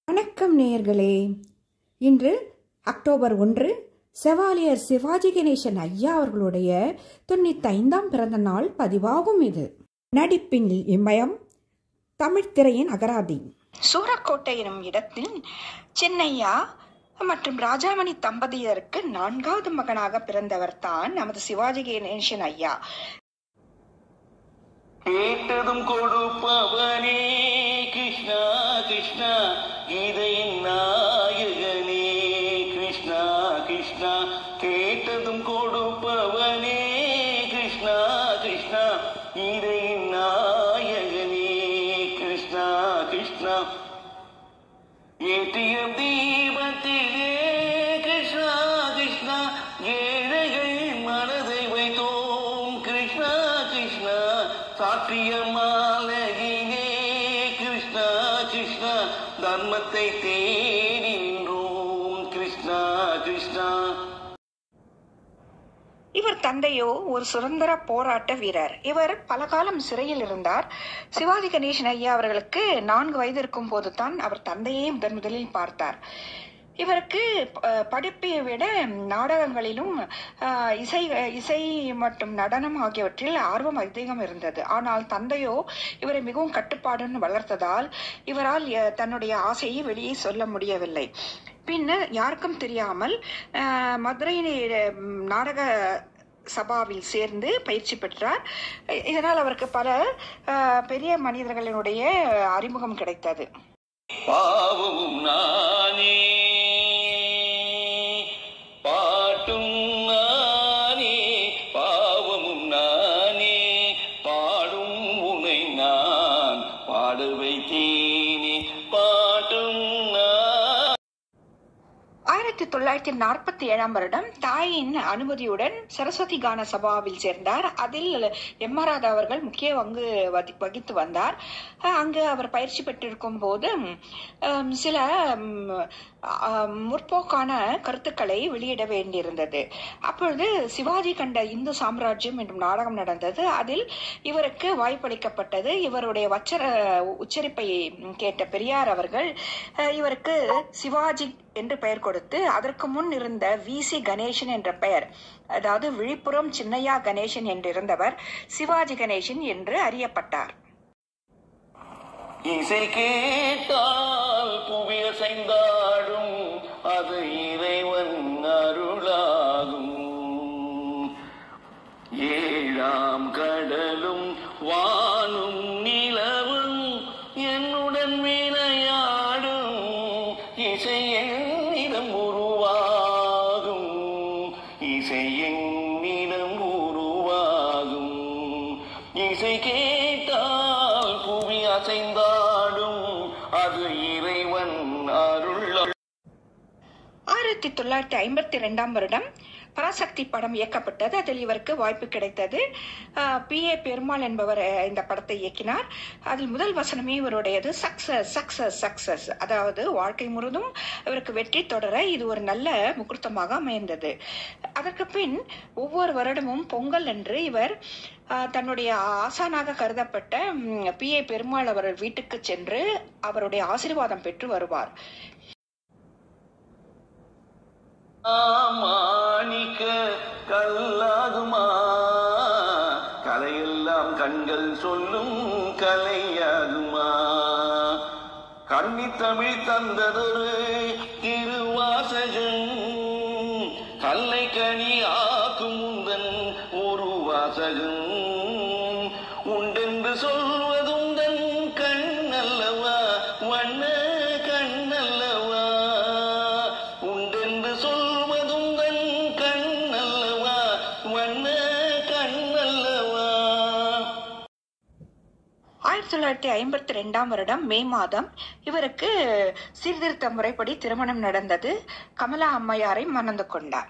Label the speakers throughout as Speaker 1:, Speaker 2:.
Speaker 1: வணக்கம் நேயர்களே இன்று அக்டோபர் ஒன்று செவாலியர் சிவாஜி கணேசன் ஐயா அவர்களுடைய தொண்ணூத்தைந்தாம் பிறந்த நாள் பதிவாகும் இது நடிப்பின் இமயம் தமிழ்த்திரையின் அகராதி
Speaker 2: சூரக்கோட்டை எனும் இடத்தில் சின்னையா மற்றும் ராஜாமணி தம்பதியருக்கு நான்காவது மகனாக பிறந்தவர் தான் நமது சிவாஜி கணேசன் ஐயா
Speaker 3: கேட்டதும் கொடுப்பவனே கிருஷ்ணா கிருஷ்ணா கீதையின் நாயகனே கிருஷ்ணா கிருஷ்ணா கேட்டதும் கொடுப்பவனே கிருஷ்ணா கிருஷ்ணா கீதையின் நாயகனே கிருஷ்ணா கிருஷ்ணா ஏற்றிய தீபத்திலே கிருஷ்ணா கிருஷ்ணா ஏழைகள் மனதை வைத்தோம் கிருஷ்ணா கிருஷ்ணா சாற்றிய மாலையிலே கிருஷ்ணா கிருஷ்ணா தர்மத்தை தேடி நின்றோம் கிருஷ்ணா கிருஷ்ணா
Speaker 2: இவர் தந்தையோ ஒரு சுதந்திர போராட்ட வீரர் இவர் பல காலம் சிறையில் இருந்தார் சிவாஜி கணேசன் ஐயா அவர்களுக்கு நான்கு வயது இருக்கும் போது தான் அவர் தந்தையை முதன் முதலில் பார்த்தார் இவருக்கு அஹ், படிப்பை விட நாடகங்களிலும் அஹ், இசை இசை மற்றும் நடனம் ஆகியவற்றில் ஆர்வம் அதிகம் இருந்தது ஆனால் தந்தையோ இவரை மிகவும் கட்டுப்பாடுன்னு வளர்த்ததால் இவரால் அஹ், தன்னுடைய ஆசையை வெளியே சொல்ல முடியவில்லை பின்னர் யாருக்கும் தெரியாமல் அஹ், மதுரை ம், நாடக சபாவில் சேர்ந்து பயிற்சி பெற்றார் இதனால் அவருக்கு பல அஹ், பெரிய மனிதர்களினுடைய அறிமுகம் கிடைத்தது
Speaker 3: பாவமும் நானே பாட்டும் நானே பாவமும் நானே பாடும் உனை நான் பாட வைத்தேனே பாட்டும் நான்
Speaker 2: ஆயிரத்தி தொள்ளாயிரத்தி நாற்பத்தி ஏழாம் வருடம் தாயின் அனுமதியுடன் சரஸ்வதி கான சபாவில் சேர்ந்தார் அதில் எம் ஆர் ராதா அவர்கள் முக்கிய பங்கு வதி- வகித்து வந்தார் அஹ் அங்கு அவர் பயிற்சி பெற்றிருக்கும் போது ஹம், சில ஹம், அஹ், முற்போக்கான கருத்துக்களை வெளியிட வேண்டியிருந்தது அப்பொழுது சிவாஜி கண்ட இந்து சாம்ராஜ்யம் என்றும் நாடகம் நடந்தது அதில் இவருக்கு வாய்ப்பளிக்கப்பட்டது இவருடைய வச்சர உச்சரிப்பை கேட்ட பெரியார் அவர்கள் அஹ், இவருக்கு சிவாஜி என்று பெயர் கொடுத்து அதற்கு முன் இருந்த வி சி கணேசன் என்ற பெயர் அதாவது விழுப்புரம் சின்னையா கணேசன் என்றிருந்தவர் சிவாஜி கணேசன் என்று அறியப்பட்டார்
Speaker 3: இசை கேட்டால் புவி அசைந்தாடும் அது இறைவன் அருளாகும் ஏழாம் கடலும் வானும் நிலவும் என்னுடன் விளையாடும் இசை என்னிடம் உருவாகும் இசை என்னிடம் உருவாகும் இசை கேட்டால் புவி அசைந்தாடும் அது இறைவன் அருள்
Speaker 2: ஆயிரத்தி தொள்ளாயிரத்தி ஐம்பத்தி ரெண்டாம் வருடம் பராசக்தி படம் இயக்கப்பட்டது அதில் இவருக்கு வாய்ப்பு கிடைத்தது பி ஏ பெருமாள் என்பவர் அஹ், இந்த படத்தை இயக்கினார் அதில் முதல் வசனமே இவருடையது சக்சஸ் சக்சஸ் சக்சஸ் அதாவது வாழ்க்கை முழுதும் இவருக்கு வெற்றி தொடர இது ஒரு நல்ல முகூர்த்தமாக அமைந்தது அதற்கு பின் ஒவ்வொரு வருடமும் பொங்கல் அன்று இவர் அஹ், தன்னுடைய ஆசானாக கருதப்பட்ட பி ஏ பெருமாள் அவர் வீட்டுக்கு சென்று அவருடைய ஆசீர்வாதம் பெற்று வருவார்
Speaker 3: மாணிக்க கல்லாகுமா கலையெல்லாம் கண்கள் சொல்லும் கலையாகுமா கண்ணி தமிழ் தந்ததொரு திருவாசகம் கல்லை கனி ஆக்கும் உந்தன் ஒரு வாசகம் உண்டென்று சொல்வதுந்தன் கண்ணல்லவா வண்ண கண்ணல்லவா உண்டென்று சொல்வதுந்தன் கண்ணல்லவா வண்ண கண்ணல்லவா
Speaker 2: ஆயிரத்தி தொள்ளாயிரத்தி ஐம்பத்தி ரெண்டாம் வருடம் மே மாதம் இவருக்கு சீர்திருத்த முறைப்படி திருமணம் நடந்தது கமலா அம்மையாரை மணந்து கொண்டார்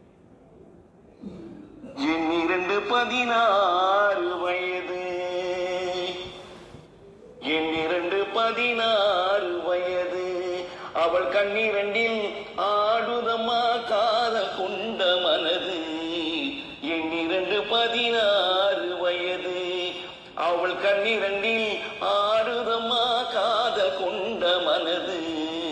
Speaker 3: என் இரண்டு பதினாறு வயது என் இரண்டு பதினாறு வயது அவள் கண்ணிரண்டில் ஆடுதமா காதல் கொண்ட மனது என் இரண்டு பதினாறு வயது அவள் கண்ணிரண்டில் ஆடுதமா காதல் கொண்ட மனது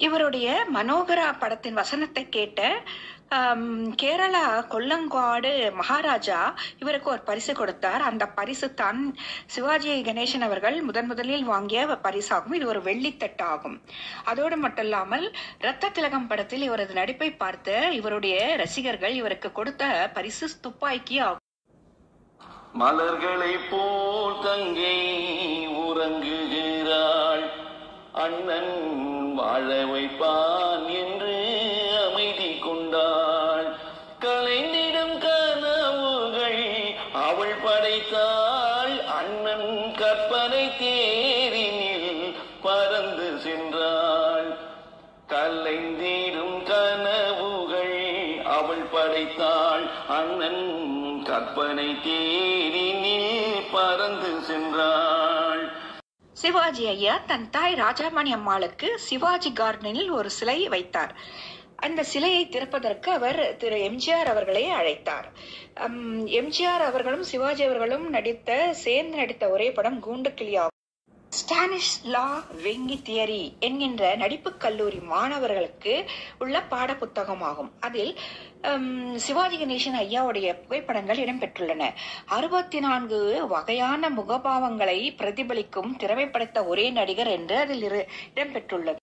Speaker 2: இவருடைய மனோகரா படத்தின் வசனத்தை கேட்ட ஆம், கேரளா கொல்லங்காடு மகாராஜா இவருக்கு ஒரு பரிசு கொடுத்தார் அந்த பரிசு தான் சிவாஜி கணேசன் அவர்கள் முதன் முதலில் வாங்கிய பரிசாகும் இது ஒரு வெள்ளித்தட்டு ஆகும் அதோடு மட்டுமல்லாமல் ரத்த திலகம் படத்தில் இவரது நடிப்பை பார்த்த இவருடைய ரசிகர்கள் இவருக்கு கொடுத்த பரிசு துப்பாக்கி ஆகும்
Speaker 3: மலர்களை போல் தங்கை உறங்குகிறாள் அண்ணன் வாழ வைப்பான் என்று அமைதி கொண்டாள் கலைந்திடும் கனவுகள் அவள் படைத்தாள் அண்ணன் கற்பனை தேரினில் பறந்து சென்றாள் கலைந்திடும் கனவுகள் அவள் படைத்தாள் அண்ணன் கற்பனை தேரினில் பறந்து சென்றாள்
Speaker 2: சிவாஜி ஐயா தன் தாய் ராஜாமணி அம்மாளுக்கு சிவாஜி கார்டனில் ஒரு சிலை வைத்தார் அந்த சிலையை திறப்பதற்கு அவர் திரு எம்ஜிஆர் அவர்களை அழைத்தார் அம், எம்ஜிஆர் அவர்களும் சிவாஜி அவர்களும் நடித்த சேர்ந்து நடித்த ஒரே படம் கூண்டு கிளியாகும் ஸ்டானிஷ் லா வெங்கி தியரி என்கின்ற நடிப்புக் கல்லூரி மாணவர்களுக்கு உள்ள பாட புத்தகமாகும் அதில் ஹம், சிவாஜி கணேசன் ஐயாவுடைய புகைப்படங்கள் இடம்பெற்றுள்ளன அறுபத்தி நான்கு வகையான முகபாவங்களை பிரதிபலிக்கும் திறமை படைத்த ஒரே நடிகர் என்று அதில் இரு- இடம்பெற்றுள்ளது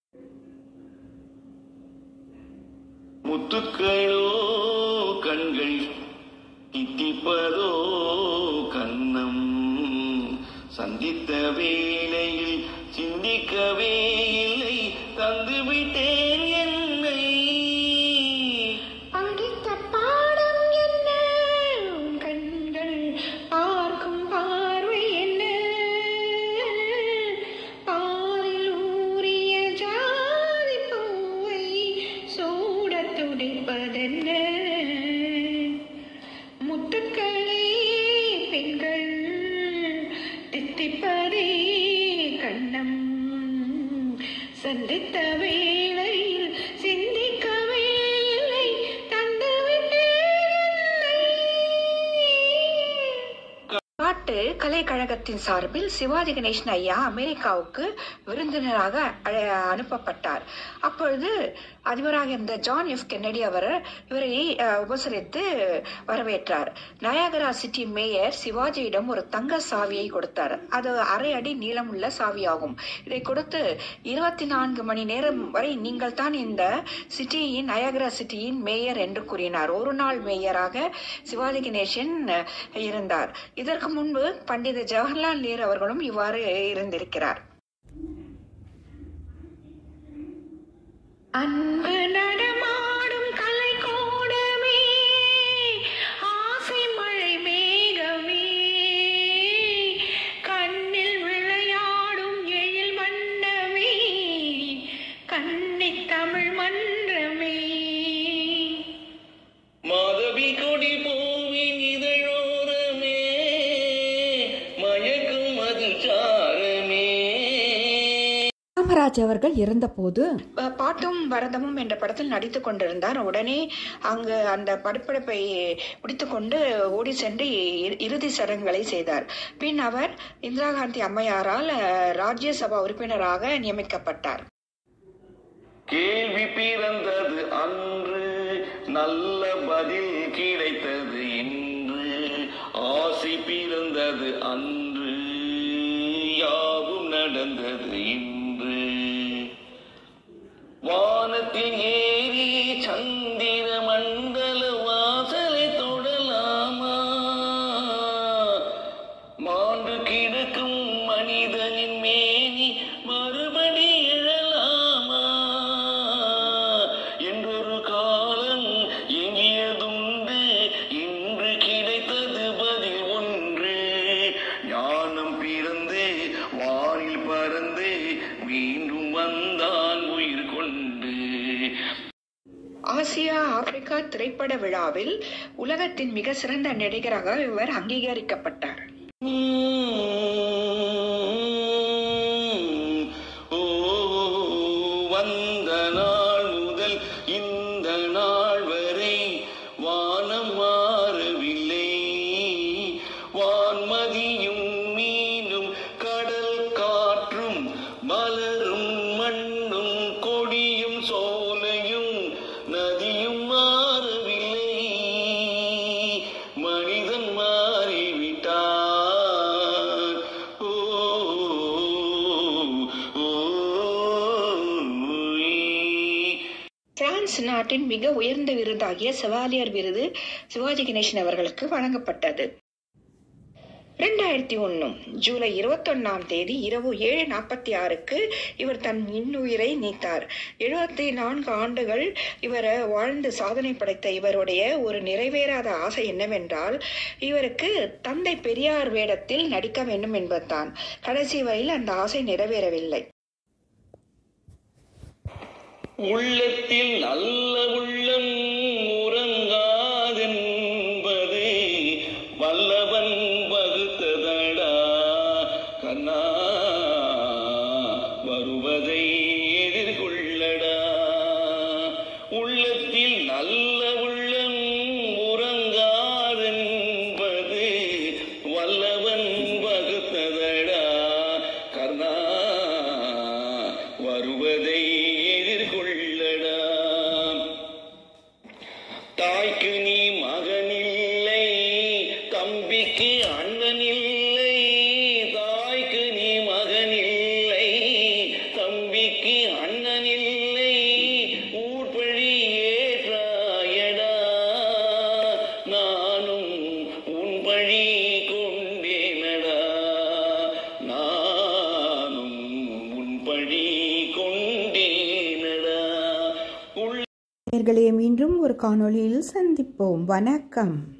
Speaker 3: முத்துக்களோ கண்கள் தித்திப்பதோ கண்ணம் சந்தித்த வேளையில் சிந்திக்கவே இல்லை தந்துவிட்டேன் என்னை
Speaker 2: படித்த பாடம் என்ன உன் கண்கள் பார்க்கும் பார்வை என்ன பாலில் ஊறிய ஜாதி பூவை சூடத் துடிப்பதென்ன முத்துக்களே பெண்கள் தித்திப்பதே கண்ணம் சந்தித்த வேளையில் சிந்திக்கவே இல்லை தந்துவிட்டேன் பாட்டு கலைக்கழகத்தின் சார்பில் சிவாஜி கணேசன் ஐயா அமெரிக்காவுக்கு விருந்தினராக அழ- அனுப்பப்பட்டார் அப்பொழுது அதிபராக இருந்த ஜான் எஃப் கென்னடி அவர் இவரை அஹ், உபசரித்து வரவேற்றார் நயாகரா சிட்டி மேயர் சிவாஜியிடம் ஒரு தங்க சாவியை கொடுத்தார் அது அரை அடி நீளமுள்ள சாவியாகும் இதை கொடுத்து இருபத்தி நான்கு மணி நேரம் வரை நீங்கள் தான் இந்த சிட்டியின் நயாகரா சிட்டியின் மேயர் என்று கூறினார் ஒரு நாள் மேயராக சிவாஜி கணேசன் அஹ், இருந்தார் இதற்கு முன்பு பண்டித ஜவஹர்லால் நேரு அவர்களும் இவ்வாறு இருந்திருக்கிறார் அன்பு நடமாடும் கலைக்கூடமே ஆசை மழை மேகமே கண்ணில் விளையாடும் எழில் மன்னமே கன்னித் தமிழ் மன்றமே
Speaker 3: மாதவி கொடி பூவின் இதழோரமே மயக்கும் மதுச்சாரமே
Speaker 1: காமராஜ் அவர்கள் இருந்தபோது
Speaker 2: ப- பாட்டும் பரதமும் என்ற படத்தில் நடித்துக் கொண்டிருந்தார் உடனே அங்கு அந்த படப்பிடிப்பை முடித்துக்கொண்டு ஓடி சென்று இறு- இறுதி சடங்குகளை செய்தார் பின் அவர் இந்திரா காந்தி அம்மையாரால் அஹ், ராஜ்யசபா உறுப்பினராக நியமிக்கப்பட்டார்
Speaker 3: கேள்வி பிறந்தது அன்று நல்ல பதில் கிடைத்தது இன்று ஆசை பிறந்தது அன்று யாவும் நடந்தது இன்று வானத்தில் ஏறி சந்திர மண்டல வாசலை தொடலாமா மாண்டு கிடக்கும் மனிதனின் மேனி மறுபடி எழலாமா என்றொரு காலம் எங்கியதுண்டு இன்று கிடைத்தது பதில் ஒன்று ஞானம் பிறந்து வானில் பறந்து மீண்டும் வந்தான் உயிர் கொண்டு
Speaker 2: ஆசியா ஆப்பிரிக்கா திரைப்பட விழாவில் உலகத்தின் மிக சிறந்த நடிகராக இவர் அங்கீகரிக்கப்பட்டார்
Speaker 3: ஓ வந்த நாள் முதல் இந்த நாள் வரை வானம் மாறவில்லை வான்மதியும் மீனும் கடல் காற்றும் மலரும் மண்ணும் கொடியும்
Speaker 2: பிரான்ஸ் நாட்டின் மிக உயர்ந்த விருதாகிய செவாலியர் விருது சிவாஜி கணேசன் அவர்களுக்கு வழங்கப்பட்டது ரெண்டாயிரத்தி ஒன்னு ஜூலை இருபத்தொன்னாம் தேதி இரவு ஏழு நாற்பத்தி ஆறுக்கு இவர் தன் இன்னுயிரை நீத்தார் எழுபத்தி நான்கு ஆண்டுகள் இவர் வாழ்ந்து சாதனை படைத்த இவருடைய ஒரு நிறைவேறாத ஆசை என்னவென்றால் இவருக்கு தந்தை பெரியார் வேடத்தில் நடிக்க வேண்டும் என்பதுதான் கடைசி வரையில் அந்த ஆசை நிறைவேறவில்லை
Speaker 3: உள்ளத்தில் நல்ல உள்ளம் உறங்காதென்பது வல்லவன் வகுத்ததடா கண்ணா வருவதை எதிர்கொள்ளடா உள்ளத்தில் நல்ல உள்ளம் உறங்காதென்பது வல்லவன் வகுத்ததடா கர்ணா வருவதை எதிர்கொள்ளடா தாய்க்கு நீ மகனில்லை தம்பிக்கு அண்ணனில்லை தாய்க்கு நீ மகனில்லை தம்பிக்கு அண்ணனில்லை ஊர்பழி ஏற்றாயடா நானும் உன் பழி கொண்டேனடா நானும் உன் பழி கொண்டேனடா உள்ள
Speaker 1: நேயர்களே மீண்டும் ஒரு காணொளியில் சந்திப்போம் வணக்கம்